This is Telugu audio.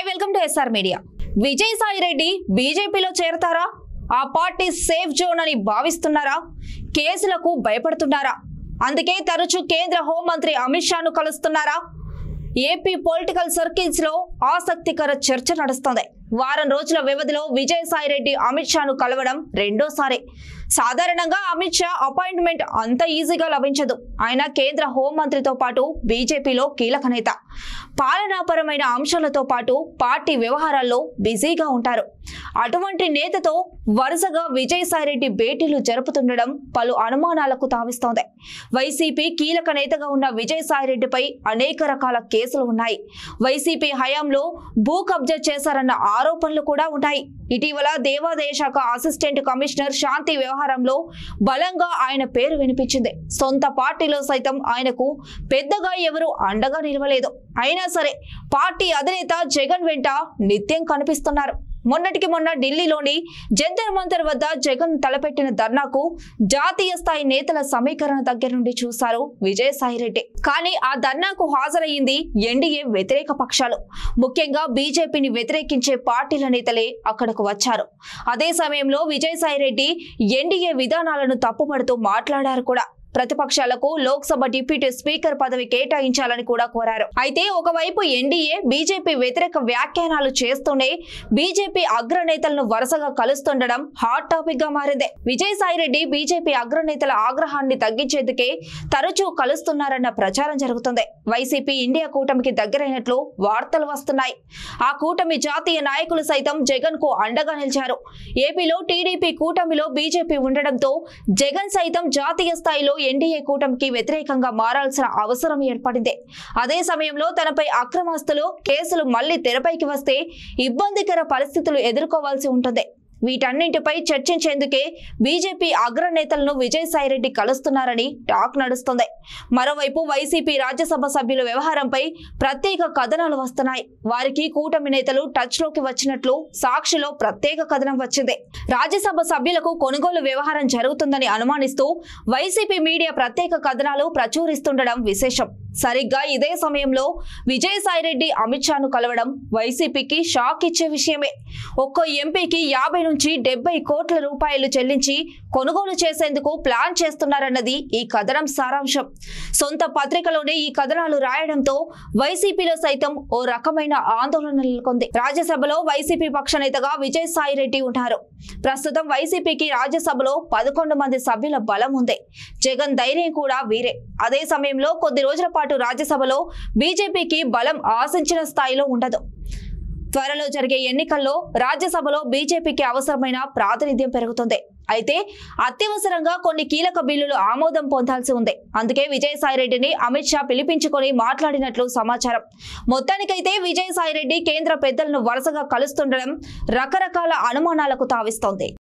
hi welcome to SR media Vijayasai Reddy బీజేపీలో చేరతారా ఆ పార్టీ సేఫ్ జోన్ అని భావిస్తున్నారా కేసులకు భయపడుతున్నారా అందుకే తరచూ కేంద్ర హోంమంత్రి అమిత్ షాను కలుస్తున్నారా ఏపీ పొలిటికల్ సర్కిల్స్ లో ఆసక్తికర చర్చ నడుస్తోంది వారం రోజుల వ్యవధిలో విజయసాయి రెడ్డి అమిత్ షాను కలవడం రెండోసారి సాధారణంగా అమిత్ షా అపాయింట్మెంట్ అంత ఈజీగా లభించదు ఆయన కేంద్ర హోంమంత్రితో పాటు బీజేపీలో కీలక నేత పాలనాపరమైన అంశాలతో పాటు పార్టీ వ్యవహారాల్లో బిజీగా ఉంటారు అటువంటి నేతతో వరుసగా విజయసాయిరెడ్డి భేటీలు జరుపుతుండడం పలు అనుమానాలకు తావిస్తోంది వైసీపీ కీలక నేతగా ఉన్న విజయసాయిరెడ్డిపై అనేక రకాల కేసులు ఉన్నాయి వైసీపీ హయాంలో భూ కబ్జా చేశారన్న ఆరోపణలు కూడా ఉన్నాయి ఇటీవల దేవాదాయ శాఖ అసిస్టెంట్ కమిషనర్ శాంతి వ్యవహారంలో బలంగా ఆయన పేరు వినిపించింది సొంత పార్టీలో సైతం ఆయనకు పెద్దగా ఎవరు అండగా నిలవలేదు అయినా సరే పార్టీ అధినేత జగన్ వెంట నిత్యం కనిపిస్తున్నారు మొన్నటికి మొన్న ఢిల్లీలోని జంతర్ మంతర్ వద్ద జగన్ తలపెట్టిన ధర్నాకు జాతీయ స్థాయి నేతల సమీకరణ దగ్గర నుండి చూశారు విజయసాయి రెడ్డి కానీ ఆ ధర్నాకు హాజరయ్యింది ఎన్డీఏ వ్యతిరేక పక్షాలు ముఖ్యంగా బీజేపీని వ్యతిరేకించే పార్టీల నేతలే అక్కడకు వచ్చారు అదే సమయంలో విజయసాయి రెడ్డి ఎన్డీఏ విధానాలను తప్పుపడుతూ మాట్లాడారు కూడా ప్రతిపక్షాలకు లోక్సభ డిప్యూటీ స్పీకర్ పదవి కేటాయించాలని కూడా కోరారు అయితే ఒకవైపు ఎన్డీఏ బీజేపీ వ్యతిరేక వ్యాఖ్యానాలు చేస్తూనే బీజేపీ అగ్రనేతలను వరుసగా కలుస్తుండడం హాట్ టాపిక్ గా మారింది విజయసాయి రెడ్డి బీజేపీ అగ్రనేతల ఆగ్రహాన్ని తగ్గించేందుకే తరచూ కలుస్తున్నారన్న ప్రచారం జరుగుతుంది వైసీపీ ఇండియా కూటమికి దగ్గరైనట్లు వార్తలు వస్తున్నాయి ఆ కూటమి జాతీయ నాయకులు సైతం జగన్ కు అండగా నిలిచారు ఏపీలో టీడీపీ కూటమిలో బీజేపీ ఉండడంతో జగన్ సైతం జాతీయ స్థాయిలో ఎన్డీఏ కూటమికి వ్యతిరేకంగా మారాల్సిన అవసరం ఏర్పడింది అదే సమయంలో తనపై అక్రమాస్తులు కేసులు మళ్లీ తెరపైకి వస్తే ఇబ్బందికర పరిస్థితులు ఎదుర్కోవాల్సి ఉంటుంది వీటన్నింటిపై చర్చించేందుకే బీజేపీ అగ్రనేతలను విజయసాయిరెడ్డి కలుస్తున్నారని టాక్ నడుస్తుంది మరోవైపు వైసీపీ రాజ్యసభ సభ్యుల వ్యవహారంపై ప్రత్యేక కథనాలు వస్తున్నాయి వారికి కూటమి నేతలు టచ్ లోకి వచ్చినట్లు సాక్షిలో ప్రత్యేక కథనం వచ్చింది రాజ్యసభ సభ్యులకు కొనుగోలు వ్యవహారం జరుగుతుందని అనుమానిస్తూ వైసీపీ మీడియా ప్రత్యేక కథనాలు ప్రచురిస్తుండడం విశేషం సరిగ్గా ఇదే సమయంలో విజయసాయిరెడ్డి అమిత్ షాను కలవడం వైసీపీకి షాక్ ఇచ్చే విషయమే ఒక్కో ఎంపీకి యాభై నుంచి డెబ్బై కోట్ల రూపాయలు చెల్లించి కొనుగోలు చేసేందుకు ప్లాన్ చేస్తున్నారన్నది ఈ కథనం సారాంశం సొంత పత్రికలోనే ఈ కథనాలు రాయడంతో వైసీపీలో సైతం ఓ రకమైన ఆందోళన నెలకొంది రాజ్యసభలో వైసీపీ పక్ష నేతగా విజయసాయి రెడ్డి ఉన్నారు ప్రస్తుతం వైసీపీకి రాజ్యసభలో పదకొండు మంది సభ్యుల బలం ఉంది జగన్ ధైర్యం కూడా వీరే అదే సమయంలో కొద్ది రోజుల పాటు రాజ్యసభలో బీజేపీకి బలం ఆశించిన స్థాయిలో ఉండదు త్వరలో జరిగే ఎన్నికల్లో రాజ్యసభలో బీజేపీకి అవసరమైన ప్రాతినిధ్యం పెరుగుతుంది అయితే అత్యవసరంగా కొన్ని కీలక బిల్లులు ఆమోదం పొందాల్సి ఉంది అందుకే విజయసాయిరెడ్డిని అమిత్ షా పిలిపించుకొని మాట్లాడినట్లు సమాచారం మొత్తానికైతే విజయసాయిరెడ్డి కేంద్ర పెద్దలను వరుసగా కలుస్తుండడం రకరకాల అనుమానాలకు తావిస్తోంది